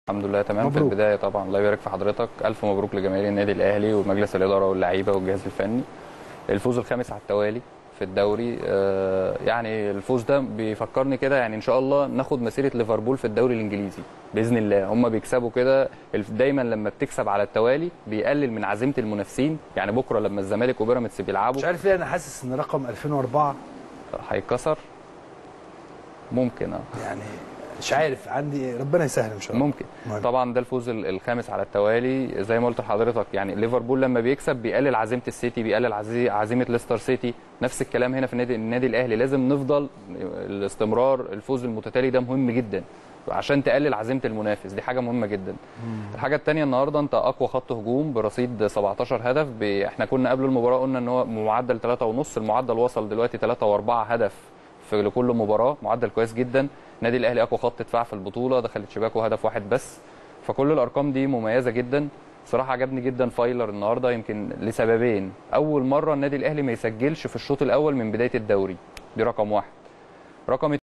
الحمد لله تمام في مبروك. البدايه طبعا الله يبارك في حضرتك الف مبروك لجماهير النادي الاهلي ومجلس الاداره واللعيبه والجهاز الفني الفوز الخامس على التوالي في الدوري آه، يعني الفوز ده بيفكرني كده يعني ان شاء الله ناخد مسيره ليفربول في الدوري الانجليزي باذن الله هم بيكسبوا كده الف- دايما لما بتكسب على التوالي بيقلل من عزيمه المنافسين يعني بكره لما الزمالك وبيراميدز بيلعبوا مش عارف ليه انا حاسس ان رقم 2004 هيتكسر ممكن اه يعني مش عارف عندي ربنا يسهل ان شاء الله ممكن مهم. طبعا ده الفوز ال- الخامس على التوالي زي ما قلت لحضرتك يعني ليفربول لما بيكسب بيقلل عزيمه السيتي بيقلل عزي- عزيمه ليستر سيتي نفس الكلام هنا في النادي النادي الاهلي لازم نفضل الاستمرار الفوز المتتالي ده مهم جدا عشان تقلل عزيمه المنافس دي حاجه مهمه جدا الحاجه الثانيه النهارده انت اقوى خط هجوم برصيد 17 هدف ب... احنا كنا قبل المباراه قلنا ان هو معدل 3.5 المعدل وصل دلوقتي 3 و4 هدف في لكل مباراه معدل كويس جدا النادي الاهلي اقوى خط دفاع في البطوله دخلت شباكه هدف واحد بس فكل الارقام دي مميزه جدا صراحه عجبني جدا فايلر النهارده يمكن لسببين اول مره النادي الاهلي ما يسجلش في الشوط الاول من بدايه الدوري دي رقم واحد رقم